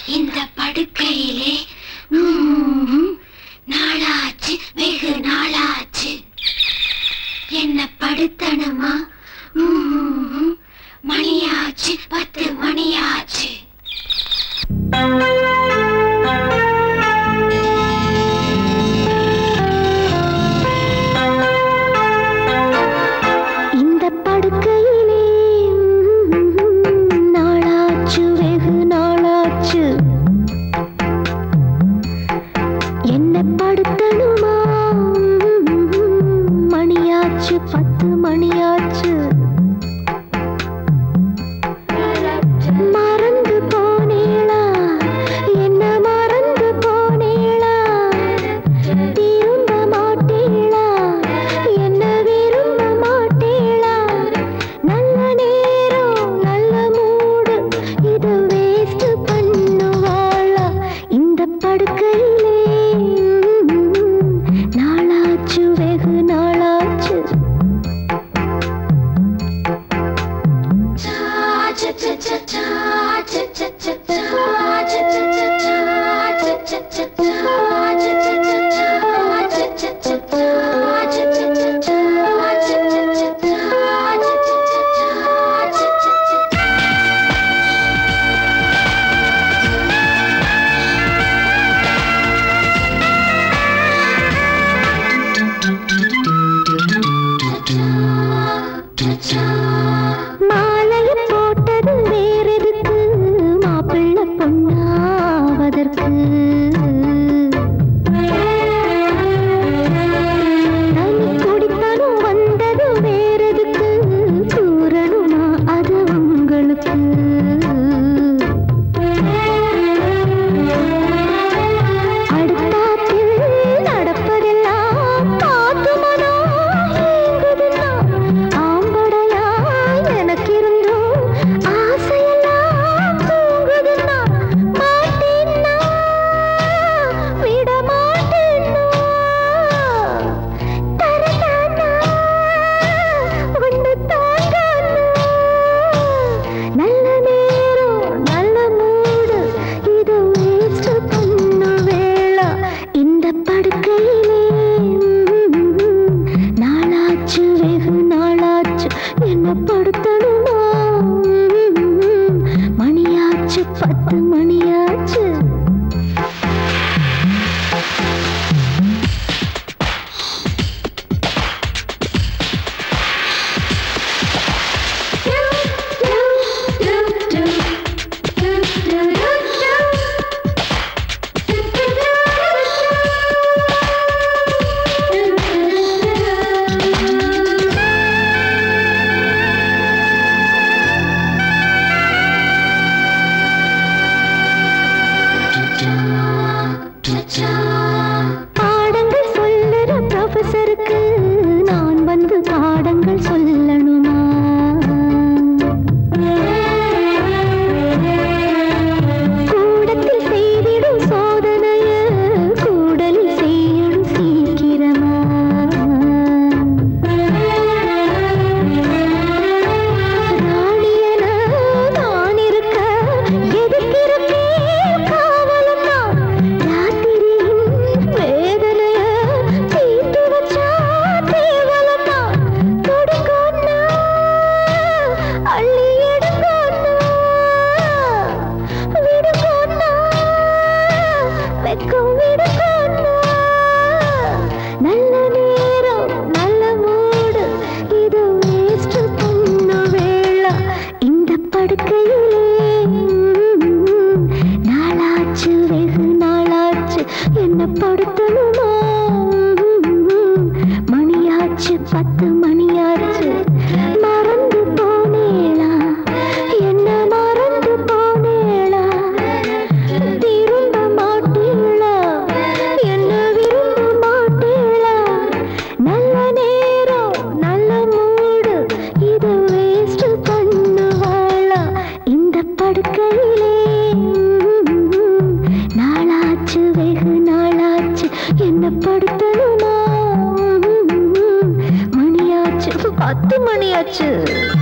இந்த படுக்கையிலே ம்ம், நாளாச்சு வெகு நாளாச்சு என்ன படுத்தணுமா ம்ம், மணியாச்சு பத்து மணியாச்சு இந்த படுக்கையிலே நாளாச்சு வெகு நாளாச்சு என்ன படுத்தணுமா மணியாச்சு பத்து மணியாச்சு மறந்து போனேளா என்ன மறந்து போனேளா திரும்ப மாட்டேளா என்ன விரும்ப மாட்டேளா நல்ல நேரம் நல்ல மூடு இது வேஸ்ட் பண்ணுவாளா இந்த படுக்கையிலே நாளாச்சு வெகு நாளாச்சு மாலையை போட்டது வேறெதுக்கு மாப்பிள்ளை பொண்ணாவதற்கு தனி குடித்தனம் வந்தது வேறெதுக்கு கூறணுமா அது உங்களுக்கு அடுத்தாத்தில் நடப்பதெல்லாம் காத்து மனம் ஏங்குதுன்னா, ஆம்படையா எனக்கு இருந்தும் ஆசையெல்லாம் தூங்குதுன்னா, மாட்டேன்னா, விட மாட்டேன்னா, தரதானா, ஒண்ணு தாங்கானா, நல்ல நேரம் நல்ல மூடு இது வேஸ்ட் பண்ண வேளா இந்த படுக்கையிலே நாளாச்சு வெகு நாளாச்சு என்ன படுத்தணுமா மணியாச்சு பத்து மணியாச்சு பாடங்கள் சொல்லுற ப்ரொஃபஸருக்கு நான் வந்து பாடங்கள் சொல்லணுமா கூடத்தில் செய்திடும் சோதனைய கூடலில் செய்யணும் சீக்கிரமா ராணியன நான் இருக்க எதுக்கிருக்கேன் காவலன்னா ராத்திரியின் வேதனைய தீர்த்து வச்சா தேவலன்னா கொடுக்கோன்னா அள்ளி எடுக்கோன்னா விடுக்கோன்னா வெக்கம் விடுக்கோன்னா நல்ல நேரம் நல்ல மூடு இது வேஸ்ட் பண்ண வேளா இந்த படுக்கையிலே நாளாச்சு வெகு நாளாச்சு என்ன படுத்தணுமா மணியாச்சு பத்து மணியாச்சு மறந்து போனேளா என்ன மறந்து போனேளா திரும்ப மாட்டேளா என்ன விரும்ப மாட்டேளா நல்ல நேரம் நல்ல மூடு இது வேஸ்ட் பண்ணுவாளா இந்த படுக்கையிலே நாளாச்சு வெகு நாளாச்சு என்ன படுத்தணுமா மணியாச்சு பத்து மணியாச்சு